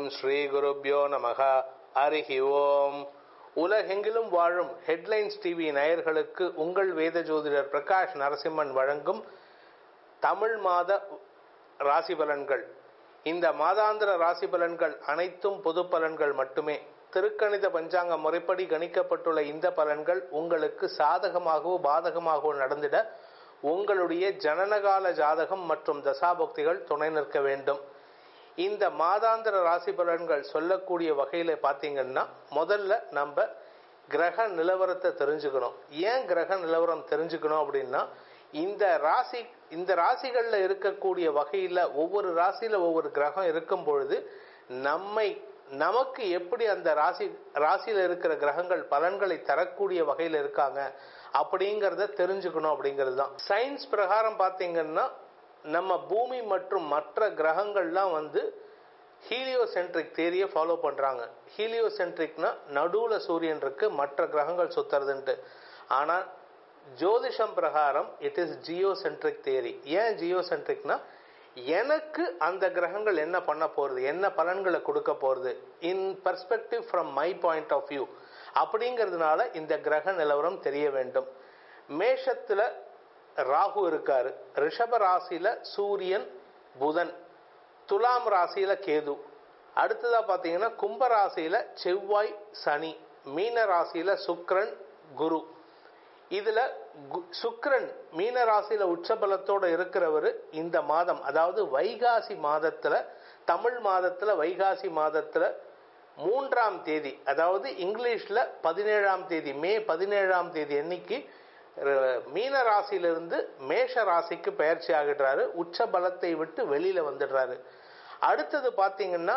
ஸ்ரீ குருப்யோ நமக ஹரிஹி ஓம் உலகெங்கிலும் வாழும் ஹெட்லைன்ஸ் டிவி நேயர்களுக்கு உங்கள் வேத ஜோதிடர் பிரகாஷ் நரசிம்மன் வழங்கும் தமிழ் மாத ராசி பலன்கள் இந்த மாதாந்திர ராசி பலன்கள் அனைத்தும் பொது பலன்கள் மட்டுமே திருக்கணித பஞ்சாங்க முறைப்படி கணிக்கப்பட்டுள்ள இந்த பலன்கள் உங்களுக்கு சாதகமாகவோ பாதகமாகவோ நடந்திட உங்களுடைய ஜனனகால ஜாதகம் மற்றும் தசாபக்திகள் துணை நிற்க வேண்டும் இந்த மாதாந்திர ராசி பலன்கள் சொல்லக்கூடிய வகையில் பார்த்தீங்கன்னா முதல்ல நம்ம கிரக நிலவரத்தை தெரிஞ்சுக்கணும் ஏன் கிரக நிலவரம் தெரிஞ்சுக்கணும் அப்படின்னா இந்த ராசி இந்த ராசிகளில் இருக்கக்கூடிய வகையில் ஒவ்வொரு ராசியில் ஒவ்வொரு கிரகம் இருக்கும் பொழுது நம்மை நமக்கு எப்படி அந்த ராசி ராசியில் இருக்கிற கிரகங்கள் பலன்களை தரக்கூடிய வகையில் இருக்காங்க அப்படிங்கிறத தெரிஞ்சுக்கணும் அப்படிங்கிறது தான் சயின்ஸ் பிரகாரம் பார்த்தீங்கன்னா நம்ம பூமி மற்றும் மற்ற கிரகங்கள்லாம் வந்து ஹீலியோசென்ட்ரிக் தேரியை ஃபாலோ பண்ணுறாங்க ஹீலியோசென்ட்ரிக்னா நடுவில் சூரியன் இருக்கு மற்ற கிரகங்கள் சுத்துறதுன்ட்டு ஆனால் ஜோதிஷம் பிரகாரம் இட் இஸ் ஜியோசென்ட்ரிக் தேரி ஏன் ஜியோசென்ட்ரிக்னா எனக்கு அந்த கிரகங்கள் என்ன பண்ண போகிறது என்ன பலன்களை கொடுக்க போகிறது in perspective from my point of view அப்படிங்கிறதுனால இந்த கிரக நிலவரம் தெரிய வேண்டும் மேஷத்தில் ராகு இருக்காரு ரிஷப ராசியில் சூரியன் புதன் துலாம் ராசியில் கேது அடுத்ததாக பார்த்தீங்கன்னா கும்ப ராசியில் செவ்வாய் சனி மீன ராசியில் சுக்ரன் குரு இதில் சுக்ரன் மீன ராசியில் உச்சபலத்தோடு இருக்கிறவர் இந்த மாதம் அதாவது வைகாசி மாதத்தில் தமிழ் மாதத்தில் வைகாசி மாதத்தில் மூன்றாம் தேதி அதாவது இங்கிலீஷில் பதினேழாம் தேதி மே பதினேழாம் தேதி அன்னைக்கு மீன ராசியிலிருந்து மேஷ ராசிக்கு பயிற்சி ஆகிடுறாரு உச்ச பலத்தை விட்டு வெளியில வந்துடுறாரு அடுத்தது பார்த்தீங்கன்னா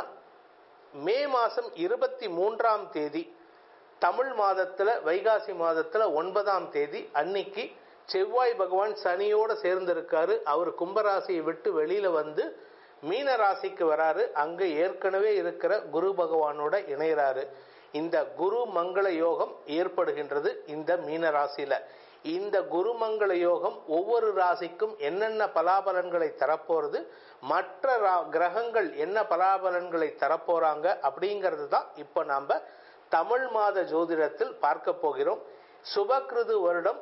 மே மாதம் இருபத்தி மூன்றாம் தேதி தமிழ் மாதத்தில் வைகாசி மாதத்தில் ஒன்பதாம் தேதி அன்னைக்கு செவ்வாய் பகவான் சனியோடு சேர்ந்திருக்காரு அவர் கும்பராசியை விட்டு வெளியில வந்து மீன ராசிக்கு வராரு அங்க ஏற்கனவே இருக்கிற குரு பகவானோட இணைகிறாரு இந்த குரு மங்கள யோகம் ஏற்படுகின்றது இந்த மீன ராசியில இந்த குருமங்கள யோகம் ஒவ்வொரு ராசிக்கும் என்னென்ன பலாபலன்களை தரப்போறது மற்ற கிரகங்கள் என்ன பலாபலன்களை தரப்போறாங்க அப்படிங்கிறது தான் இப்போ நாம் தமிழ் மாத ஜோதிடத்தில் பார்க்க போகிறோம் சுபகிருது வருடம்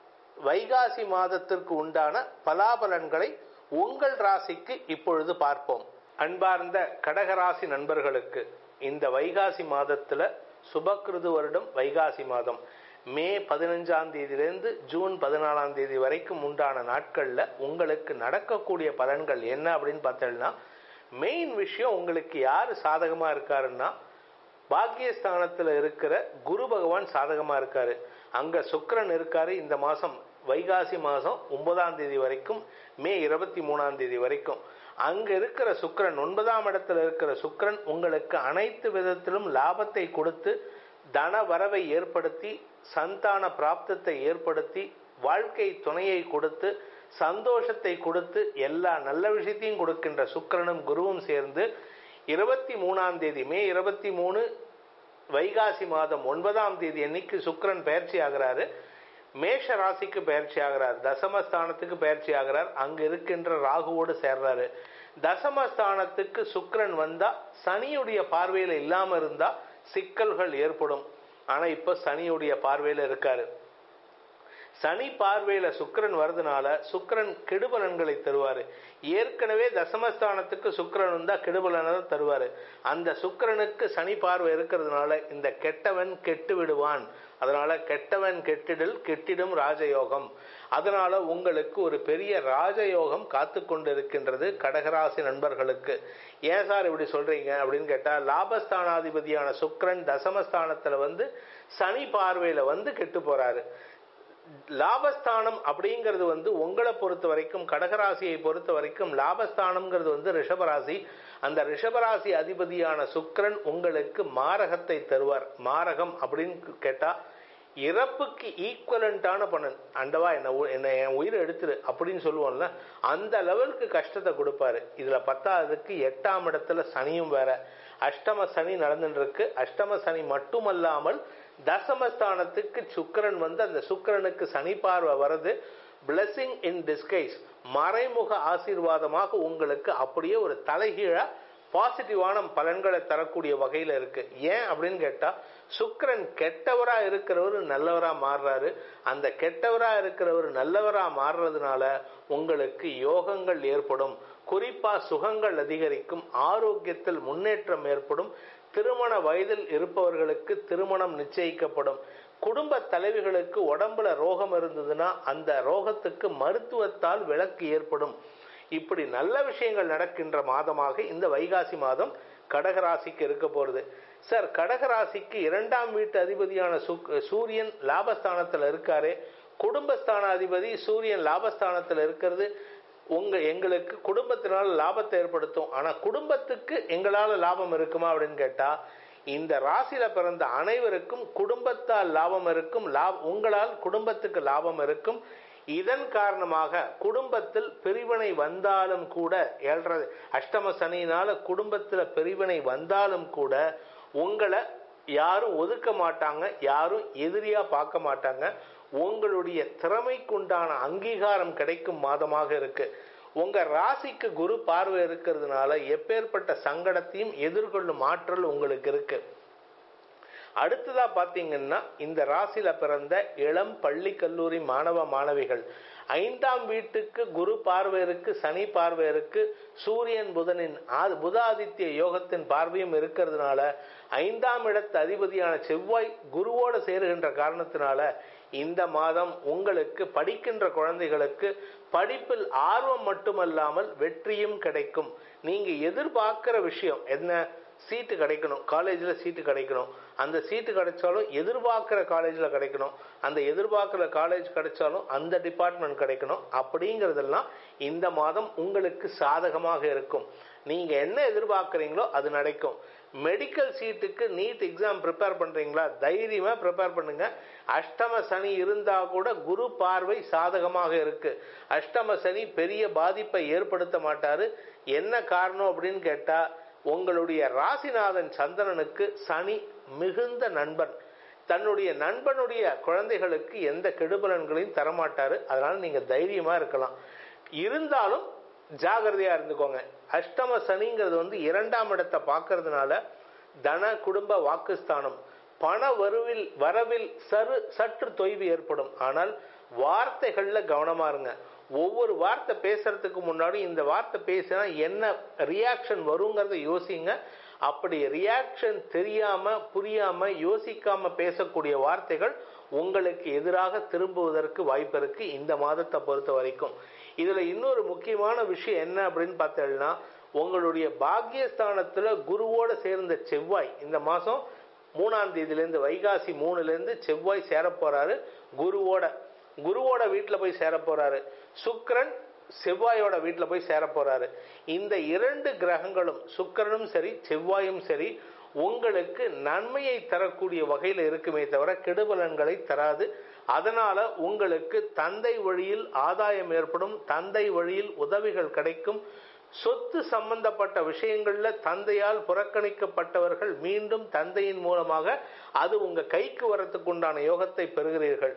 வைகாசி மாதத்திற்கு உண்டான பலாபலன்களை உங்கள் ராசிக்கு இப்பொழுது பார்ப்போம் அன்பார்ந்த கடகராசி நண்பர்களுக்கு இந்த வைகாசி மாதத்துல சுபகிருது வருடம் வைகாசி மாதம் மே பதினஞ்சாம் தேதியிலிருந்து ஜூன் பதினாலாம் தேதி வரைக்கும் உண்டான நாட்களில் உங்களுக்கு நடக்கக்கூடிய பலன்கள் என்ன அப்படின்னு பார்த்தோம்னா மெயின் விஷயம் உங்களுக்கு யார் சாதகமாக இருக்காருன்னா பாக்கியஸ்தானத்தில் இருக்கிற குரு பகவான் சாதகமாக இருக்காரு அங்கே சுக்கரன் இருக்காரு இந்த மாதம் வைகாசி மாதம் ஒன்பதாம் தேதி வரைக்கும் மே இருபத்தி மூணாம் தேதி வரைக்கும் அங்கே இருக்கிற சுக்கரன் ஒன்பதாம் இடத்துல இருக்கிற சுக்கரன் உங்களுக்கு அனைத்து விதத்திலும் லாபத்தை கொடுத்து தன வரவை ஏற்படுத்தி சந்தான பிராப்தத்தை ஏற்படுத்தி வாழ்க்கை துணையை கொடுத்து சந்தோஷத்தை கொடுத்து எல்லா நல்ல விஷயத்தையும் கொடுக்கின்ற சுக்கரனும் குருவும் சேர்ந்து இருபத்தி மூணாம் தேதி மே இருபத்தி மூணு வைகாசி மாதம் ஒன்பதாம் தேதி அன்னைக்கு சுக்கரன் பயிற்சி ஆகிறாரு மேஷ ராசிக்கு பயிற்சி ஆகிறார் தசமஸ்தானத்துக்கு பயிற்சி ஆகிறார் அங்க இருக்கின்ற ராகுவோடு சேர்றாரு தசமஸ்தானத்துக்கு சுக்கரன் வந்தா சனியுடைய பார்வையில இல்லாம இருந்தா சிக்கல்கள் ஏற்படும் ஆனா இப்ப சனியுடைய பார்வையில இருக்காரு சனி பார்வையில சுக்கரன் வருதுனால சுக்கரன் கெடுபலன்களை தருவாரு ஏற்கனவே தசமஸ்தானத்துக்கு சுக்கரன் வந்தா கெடுபலனை தான் தருவாரு அந்த சுக்கரனுக்கு சனி பார்வை இருக்கிறதுனால இந்த கெட்டவன் கெட்டு விடுவான் அதனால கெட்டவன் கெட்டிடில் கெட்டிடும் ராஜயோகம் அதனால உங்களுக்கு ஒரு பெரிய ராஜயோகம் காத்து கொண்டிருக்கின்றது கடகராசி நண்பர்களுக்கு ஏன் சார் இப்படி சொல்றீங்க அப்படின்னு கேட்டா லாபஸ்தானாதிபதியான சுக்கரன் தசமஸ்தானத்துல வந்து சனி பார்வையில வந்து கெட்டு போறாரு லாபஸ்தானம் அப்படிங்கிறது வந்து உங்களை பொறுத்த வரைக்கும் கடகராசியை பொறுத்த வரைக்கும் லாபஸ்தானம்ங்கிறது வந்து ரிஷபராசி அந்த ரிஷபராசி அதிபதியான சுக்கரன் உங்களுக்கு மாரகத்தை தருவார் மாரகம் அப்படின்னு கேட்டா இறப்புக்கு ஈக்குவலண்டான பலன் அண்டவா என்ன என்ன என் உயிரை எடுத்துரு அப்படின்னு சொல்லுவோம்ல அந்த லெவலுக்கு கஷ்டத்தை கொடுப்பாரு இதுல பத்தாவதுக்கு எட்டாம் இடத்துல சனியும் வேற அஷ்டம சனி நடந்துட்டு இருக்கு அஷ்டம சனி மட்டுமல்லாமல் தசமஸ்தானத்துக்கு சுக்கரன் வந்து அந்த சுக்கரனுக்கு சனி பார்வை வருது பிளஸிங் இன் டிஸ்கைஸ் மறைமுக ஆசீர்வாதமாக உங்களுக்கு அப்படியே ஒரு தலைகீழா பாசிட்டிவான பலன்களை தரக்கூடிய வகையில் இருக்கு ஏன் அப்படின்னு கேட்டா சுக்கிரன் கெட்டவரா இருக்கிறவர் நல்லவரா மாறுறாரு அந்த கெட்டவரா இருக்கிறவர் நல்லவரா மாறுறதுனால உங்களுக்கு யோகங்கள் ஏற்படும் குறிப்பா சுகங்கள் அதிகரிக்கும் ஆரோக்கியத்தில் முன்னேற்றம் ஏற்படும் திருமண வயதில் இருப்பவர்களுக்கு திருமணம் நிச்சயிக்கப்படும் குடும்ப தலைவிகளுக்கு உடம்புல ரோகம் இருந்ததுன்னா அந்த ரோகத்துக்கு மருத்துவத்தால் விலக்கு ஏற்படும் இப்படி நல்ல விஷயங்கள் நடக்கின்ற மாதமாக இந்த வைகாசி மாதம் கடகராசிக்கு இருக்க போறது சார் கடகராசிக்கு இரண்டாம் வீட்டு அதிபதியான சுக்- சூரியன் லாபஸ்தானத்துல இருக்காரு குடும்பஸ்தான அதிபதி சூரியன் லாபஸ்தானத்துல இருக்கிறது உங்க எங்களுக்கு குடும்பத்தினால் லாபத்தை ஏற்படுத்தும் ஆனா குடும்பத்துக்கு எங்களால லாபம் இருக்குமா அப்படின்னு கேட்டா இந்த ராசியில பிறந்த அனைவருக்கும் குடும்பத்தால் லாபம் இருக்கும் லாப உங்களால் குடும்பத்துக்கு லாபம் இருக்கும் இதன் காரணமாக குடும்பத்தில் பிரிவினை வந்தாலும் கூட ஏழரை அஷ்டம சனியினால குடும்பத்துல பிரிவினை வந்தாலும் கூட உங்களை யாரும் ஒதுக்க மாட்டாங்க யாரும் எதிரியா பார்க்க மாட்டாங்க உங்களுடைய திறமைக்குண்டான அங்கீகாரம் கிடைக்கும் மாதமாக இருக்கு உங்க ராசிக்கு குரு பார்வை இருக்கிறதுனால எப்பேற்பட்ட சங்கடத்தையும் எதிர்கொள்ளும் ஆற்றல் உங்களுக்கு இருக்கு அடுத்ததா பாத்தீங்கன்னா இந்த ராசியில பிறந்த இளம் பள்ளி கல்லூரி மாணவ மாணவிகள் ஐந்தாம் வீட்டுக்கு குரு பார்வை இருக்கு சனி பார்வை இருக்கு சூரியன் புதனின் ஆ- புதாதித்ய யோகத்தின் பார்வையும் இருக்கிறதுனால ஐந்தாம் இடத்து அதிபதியான செவ்வாய் குருவோடு சேருகின்ற காரணத்தினால இந்த மாதம் உங்களுக்கு படிக்கின்ற குழந்தைகளுக்கு படிப்பில் ஆர்வம் மட்டுமல்லாமல் வெற்றியும் கிடைக்கும் நீங்க எதிர்பார்க்கிற விஷயம் என்ன சீட்டு கிடைக்கணும் காலேஜில் சீட்டு கிடைக்கணும் அந்த சீட்டு கிடைச்சாலும் எதிர்பார்க்குற காலேஜில் கிடைக்கணும் அந்த எதிர்பார்க்குற காலேஜ் கிடைச்சாலும் அந்த டிபார்ட்மெண்ட் கிடைக்கணும் அப்படிங்கிறதெல்லாம் இந்த மாதம் உங்களுக்கு சாதகமாக இருக்கும் நீங்கள் என்ன எதிர்பார்க்குறீங்களோ அது நடக்கும் மெடிக்கல் சீட்டுக்கு நீட் எக்ஸாம் ப்ரிப்பேர் பண்ணுறீங்களா தைரியமாக ப்ரிப்பேர் பண்ணுங்க அஷ்டம சனி இருந்தால் கூட குரு பார்வை சாதகமாக இருக்கு அஷ்டம சனி பெரிய பாதிப்பை ஏற்படுத்த மாட்டாரு என்ன காரணம் அப்படின்னு கேட்டால் உங்களுடைய ராசிநாதன் சந்திரனுக்கு சனி மிகுந்த நண்பன் தன்னுடைய நண்பனுடைய குழந்தைகளுக்கு எந்த கெடுபலன்களையும் தரமாட்டாரு அதனால நீங்க தைரியமா இருக்கலாம் இருந்தாலும் ஜாகிரதையா இருந்துக்கோங்க அஷ்டம சனிங்கிறது வந்து இரண்டாம் இடத்தை பார்க்கறதுனால தன குடும்ப வாக்குஸ்தானம் பண வருவில் வரவில் சரு சற்று தொய்வு ஏற்படும் ஆனால் வார்த்தைகள்ல கவனமா இருங்க ஒவ்வொரு வார்த்தை பேசுறதுக்கு முன்னாடி இந்த வார்த்தை பேசினா என்ன ரியாக்ஷன் வருங்கிறத யோசிங்க அப்படி ரியாக்ஷன் தெரியாம புரியாம யோசிக்காம பேசக்கூடிய வார்த்தைகள் உங்களுக்கு எதிராக திரும்புவதற்கு வாய்ப்பு இருக்கு இந்த மாதத்தை பொறுத்த வரைக்கும் இதுல இன்னொரு முக்கியமான விஷயம் என்ன அப்படின்னு பார்த்தீங்கன்னா உங்களுடைய பாக்கியஸ்தானத்துல குருவோட சேர்ந்த செவ்வாய் இந்த மாசம் மூணாம் தேதியிலேருந்து வைகாசி மூணுலேருந்து செவ்வாய் சேர போறாரு குருவோட குருவோட வீட்டில் போய் சேர போறாரு சுக்கிரன் செவ்வாயோட வீட்டில் போய் சேர போறாரு இந்த இரண்டு கிரகங்களும் சுக்கிரனும் சரி செவ்வாயும் சரி உங்களுக்கு நன்மையை தரக்கூடிய வகையில் இருக்குமே தவிர கெடுபலன்களை தராது அதனால உங்களுக்கு தந்தை வழியில் ஆதாயம் ஏற்படும் தந்தை வழியில் உதவிகள் கிடைக்கும் சொத்து சம்பந்தப்பட்ட விஷயங்கள்ல தந்தையால் புறக்கணிக்கப்பட்டவர்கள் மீண்டும் தந்தையின் மூலமாக அது உங்க கைக்கு வரத்துக்கு உண்டான யோகத்தை பெறுகிறீர்கள்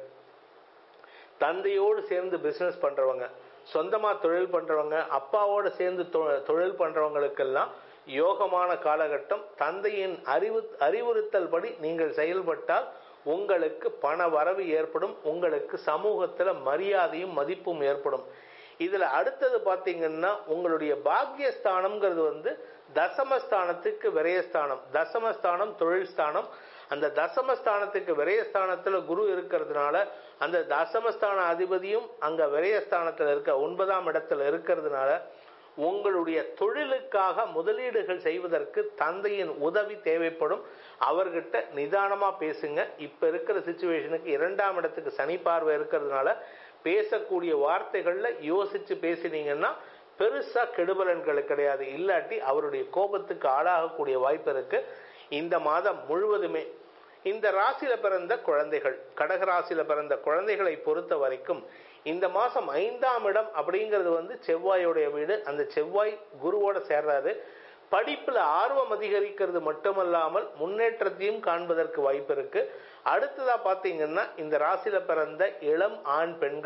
தந்தையோடு சேர்ந்து பிசினஸ் பண்றவங்க சொந்தமா தொழில் பண்றவங்க அப்பாவோடு சேர்ந்து தொ- தொழில் பண்றவங்களுக்கெல்லாம் யோகமான காலகட்டம் தந்தையின் அறிவு அறிவுறுத்தல் படி நீங்கள் செயல்பட்டால் உங்களுக்கு பண வரவு ஏற்படும் உங்களுக்கு சமூகத்துல மரியாதையும் மதிப்பும் ஏற்படும் இதுல அடுத்தது பாத்தீங்கன்னா உங்களுடைய பாக்கியஸ்தானம்ங்கிறது வந்து தசமஸ்தானத்துக்கு விரயஸ்தானம் தசமஸ்தானம் தொழில் ஸ்தானம் அந்த தசமஸ்தானத்துக்கு விரயஸ்தானத்துல குரு இருக்கிறதுனால அந்த தசமஸ்தான அதிபதியும் அங்க விரயஸ்தானத்துல இருக்க ஒன்பதாம் இடத்துல இருக்கிறதுனால உங்களுடைய தொழிலுக்காக முதலீடுகள் செய்வதற்கு தந்தையின் உதவி தேவைப்படும் அவர்கிட்ட நிதானமா பேசுங்க இப்ப இருக்கிற சுச்சுவேஷனுக்கு இரண்டாம் இடத்துக்கு சனி பார்வை இருக்கிறதுனால பேசக்கூடிய வார்த்தைகள்ல யோசிச்சு பேசினீங்கன்னா பெருசா கெடுபலன்கள் கிடையாது இல்லாட்டி அவருடைய கோபத்துக்கு ஆளாகக்கூடிய வாய்ப்பு இருக்கு இந்த மாதம் முழுவதுமே இந்த ராசியில பிறந்த குழந்தைகள் கடக ராசியில பிறந்த குழந்தைகளை பொறுத்த வரைக்கும் இந்த மாசம் ஐந்தாம் இடம் அப்படிங்கிறது வந்து செவ்வாயோடைய வீடு அந்த செவ்வாய் குருவோட சேர்றாரு படிப்புல ஆர்வம் அதிகரிக்கிறது மட்டுமல்லாமல் முன்னேற்றத்தையும் காண்பதற்கு வாய்ப்பு இருக்கு அடுத்ததா பாத்தீங்கன்னா இந்த ராசியில பிறந்த இளம் ஆண் பெண்கள்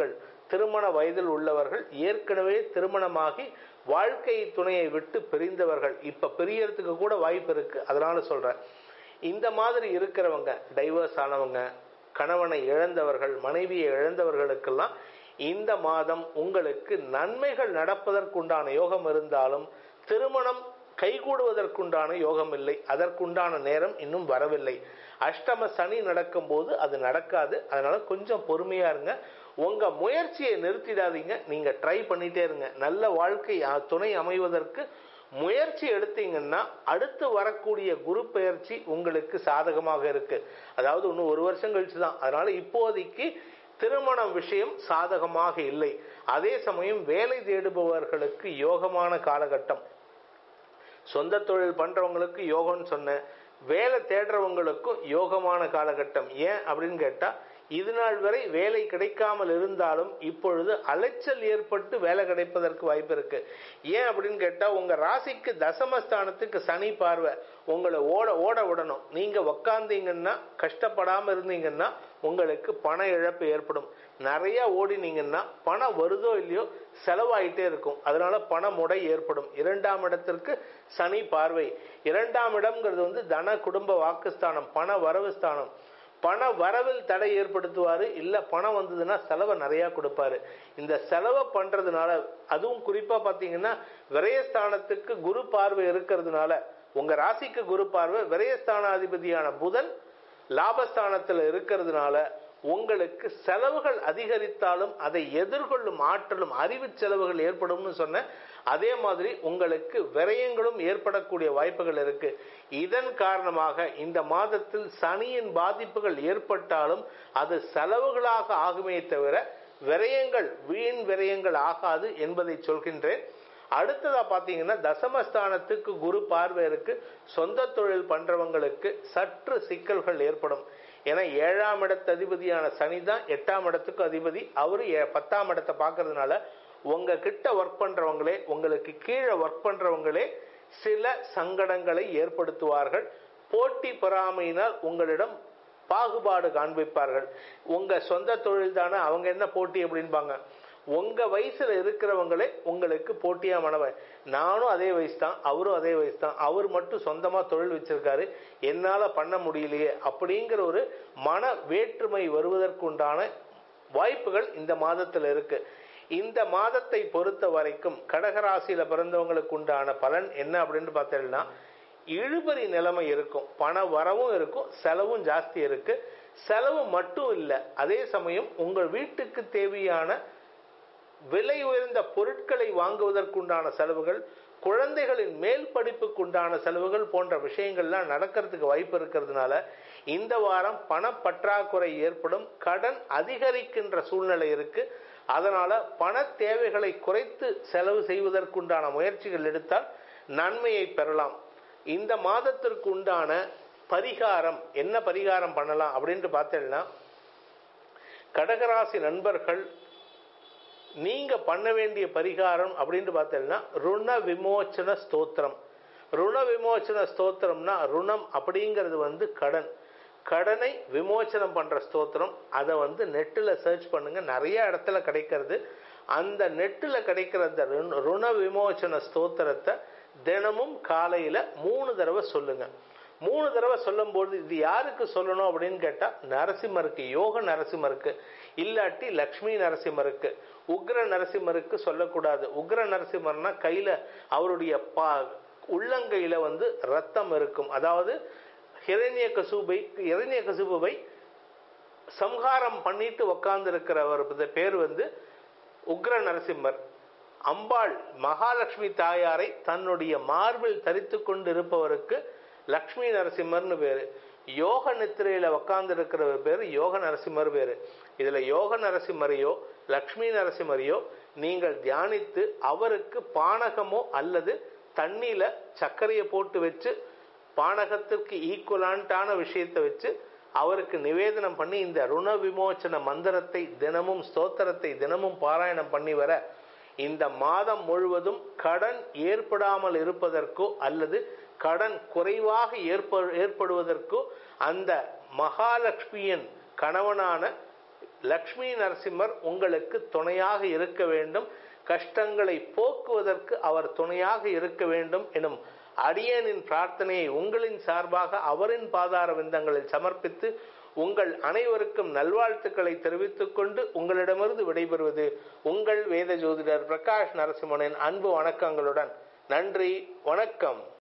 திருமண வயதில் உள்ளவர்கள் ஏற்கனவே திருமணமாகி வாழ்க்கை துணையை விட்டு பிரிந்தவர்கள் இப்ப பிரியறதுக்கு கூட வாய்ப்பு இருக்கு அதனால சொல்றேன் இந்த மாதிரி இருக்கிறவங்க டைவர்ஸ் ஆனவங்க கணவனை இழந்தவர்கள் மனைவியை இழந்தவர்களுக்கெல்லாம் இந்த மாதம் உங்களுக்கு நன்மைகள் நடப்பதற்குண்டான யோகம் இருந்தாலும் திருமணம் கைகூடுவதற்குண்டான யோகம் இல்லை அதற்குண்டான நேரம் இன்னும் வரவில்லை அஷ்டம சனி நடக்கும் போது அது நடக்காது அதனால கொஞ்சம் பொறுமையா இருங்க உங்க முயற்சியை நிறுத்திடாதீங்க நீங்க ட்ரை பண்ணிட்டே இருங்க நல்ல வாழ்க்கை அ- துணை அமைவதற்கு முயற்சி எடுத்தீங்கன்னா அடுத்து வரக்கூடிய குரு பெயர்ச்சி உங்களுக்கு சாதகமாக இருக்கு அதாவது இன்னும் ஒரு வருஷம் கழிச்சு தான் அதனால இப்போதைக்கு திருமணம் விஷயம் சாதகமாக இல்லை அதே சமயம் வேலை தேடுபவர்களுக்கு யோகமான காலகட்டம் சொந்த தொழில் பண்றவங்களுக்கு யோகம்னு சொன்னேன் வேலை தேடுறவங்களுக்கும் யோகமான காலகட்டம் ஏன் அப்படின்னு கேட்டா இது நாள் வரை வேலை கிடைக்காமல் இருந்தாலும் இப்பொழுது அலைச்சல் ஏற்பட்டு வேலை கிடைப்பதற்கு வாய்ப்பு இருக்கு ஏன் அப்படின்னு கேட்டா உங்க ராசிக்கு தசமஸ்தானத்துக்கு சனி பார்வை உங்களை ஓட ஓட விடணும் நீங்க உக்காந்தீங்கன்னா கஷ்டப்படாம இருந்தீங்கன்னா உங்களுக்கு பண இழப்பு ஏற்படும் நிறைய ஓடினீங்கன்னா பணம் வருதோ இல்லையோ செலவாயிட்டே இருக்கும் அதனால பண முடை ஏற்படும் இரண்டாம் இடத்திற்கு சனி பார்வை இரண்டாம் இடம்ங்கிறது வந்து தன குடும்ப வாக்குஸ்தானம் பண வரவு ஸ்தானம் பண வரவில் தடை ஏற்படுத்துவாரு இல்ல பணம் வந்ததுன்னா செலவை நிறைய கொடுப்பாரு இந்த செலவை பண்றதுனால அதுவும் குறிப்பா பாத்தீங்கன்னா விரயஸ்தானத்துக்கு குரு பார்வை இருக்கிறதுனால உங்க ராசிக்கு குரு பார்வை விரயஸ்தானாதிபதியான புதன் லாபஸ்தானத்துல இருக்கிறதுனால உங்களுக்கு செலவுகள் அதிகரித்தாலும் அதை எதிர்கொள்ளும் ஆற்றலும் அறிவு செலவுகள் ஏற்படும்னு சொன்னேன் அதே மாதிரி உங்களுக்கு விரயங்களும் ஏற்படக்கூடிய வாய்ப்புகள் இருக்கு இதன் காரணமாக இந்த மாதத்தில் சனியின் பாதிப்புகள் ஏற்பட்டாலும் அது செலவுகளாக ஆகுமே தவிர விரயங்கள் வீண் விரயங்கள் ஆகாது என்பதை சொல்கின்றேன் அடுத்ததா பாத்தீங்கன்னா தசமஸ்தானத்துக்கு குரு பார்வை இருக்கு சொந்த தொழில் பண்றவங்களுக்கு சற்று சிக்கல்கள் ஏற்படும் ஏன்னா ஏழாம் இடத்து அதிபதியான சனி தான் எட்டாம் இடத்துக்கு அதிபதி அவரு ஏ- பத்தாம் இடத்தை பார்க்கறதுனால உங்க கிட்ட ஒர்க் பண்றவங்களே உங்களுக்கு கீழே ஒர்க் பண்றவங்களே சில சங்கடங்களை ஏற்படுத்துவார்கள் போட்டி பொறாமையினால் உங்களிடம் பாகுபாடு காண்பிப்பார்கள் உங்க சொந்த தொழில் தானே அவங்க என்ன போட்டி அப்படின்பாங்க உங்க வயசுல இருக்கிறவங்களே உங்களுக்கு போட்டியா மனவன் நானும் அதே வயசு தான் அவரும் அதே வயசு தான் அவர் மட்டும் சொந்தமா தொழில் வச்சிருக்காரு என்னால பண்ண முடியலையே அப்படிங்கிற ஒரு மன வேற்றுமை வருவதற்குண்டான வாய்ப்புகள் இந்த மாதத்துல இருக்கு இந்த மாதத்தை பொறுத்த வரைக்கும் கடகராசியில பிறந்தவங்களுக்கு உண்டான பலன் என்ன அப்படின்னு பார்த்தீங்கன்னா இழுபறி நிலைமை இருக்கும் பண வரவும் இருக்கும் செலவும் ஜாஸ்தி இருக்கு செலவு மட்டும் இல்லை அதே சமயம் உங்கள் வீட்டுக்கு தேவையான விலை உயர்ந்த பொருட்களை வாங்குவதற்குண்டான செலவுகள் குழந்தைகளின் மேல் படிப்புக்குண்டான செலவுகள் போன்ற விஷயங்கள்லாம் நடக்கிறதுக்கு வாய்ப்பு இருக்கிறதுனால இந்த வாரம் பணப்பற்றாக்குறை ஏற்படும் கடன் அதிகரிக்கின்ற சூழ்நிலை இருக்கு அதனால பண தேவைகளை குறைத்து செலவு செய்வதற்குண்டான முயற்சிகள் எடுத்தால் நன்மையை பெறலாம் இந்த மாதத்திற்கு உண்டான பரிகாரம் என்ன பரிகாரம் பண்ணலாம் அப்படின்ட்டு பார்த்தீங்கன்னா கடகராசி நண்பர்கள் நீங்க பண்ண வேண்டிய பரிகாரம் அப்படின்னு பார்த்தீங்கன்னா ருண விமோச்சன ஸ்தோத்திரம் ருண விமோச்சன ஸ்தோத்திரம்னா ருணம் அப்படிங்கிறது வந்து கடன் கடனை விமோச்சனம் பண்ற ஸ்தோத்திரம் அதை வந்து நெட்டில் சர்ச் பண்ணுங்க நிறைய இடத்துல கிடைக்கிறது அந்த நெட்டில் கிடைக்கிற அந்த ருண- ருண விமோச்சன ஸ்தோத்திரத்தை தினமும் காலையில மூணு தடவை சொல்லுங்க மூணு தடவை சொல்லும்போது இது யாருக்கு சொல்லணும் அப்படின்னு கேட்டா நரசிம்மருக்கு யோக நரசிம்மருக்கு இல்லாட்டி லக்ஷ்மி நரசிம்மருக்கு உக்ர நரசிம்மருக்கு சொல்லக்கூடாது உக்ர நரசிம்மர்னா கையில அவருடைய பா உள்ளங்கையில வந்து ரத்தம் இருக்கும் அதாவது ஹிரண்ய கசூபை ஹிரண்ய கசுபுவை சம்ஹாரம் பண்ணிட்டு உக்காந்து இருக்கிறவர் பேர் வந்து உக்ர நரசிம்மர் அம்பாள் மகாலட்சுமி தாயாரை தன்னுடைய மார்பில் தரித்து கொண்டு இருப்பவருக்கு லக்ஷ்மி நரசிம்மர்னு பேரு யோக நித்திரையில உக்காந்து இருக்கிறவர் பேரு யோக நரசிம்மர் பேரு இதுல யோக நரசிம்மரையோ லக்ஷ்மி நரசிம்மரையோ நீங்கள் தியானித்து அவருக்கு பானகமோ அல்லது தண்ணியில சர்க்கரையை போட்டு வச்சு பானகத்திற்கு ஈக்குவலான்ட்டான விஷயத்தை வச்சு அவருக்கு நிவேதனம் பண்ணி இந்த ருண விமோச்சன மந்திரத்தை தினமும் ஸ்தோத்திரத்தை தினமும் பாராயணம் பண்ணி வர இந்த மாதம் முழுவதும் கடன் ஏற்படாமல் இருப்பதற்கோ அல்லது கடன் குறைவாக ஏற்ப ஏற்படுவதற்கோ அந்த மகாலட்சுமியின் கணவனான லக்ஷ்மி நரசிம்மர் உங்களுக்கு துணையாக இருக்க வேண்டும் கஷ்டங்களை போக்குவதற்கு அவர் துணையாக இருக்க வேண்டும் எனும் அடியனின் பிரார்த்தனையை உங்களின் சார்பாக அவரின் பாதார விந்தங்களில் சமர்ப்பித்து உங்கள் அனைவருக்கும் நல்வாழ்த்துக்களை தெரிவித்துக் கொண்டு உங்களிடமிருந்து விடைபெறுவது உங்கள் வேத ஜோதிடர் பிரகாஷ் நரசிம்மனின் அன்பு வணக்கங்களுடன் நன்றி வணக்கம்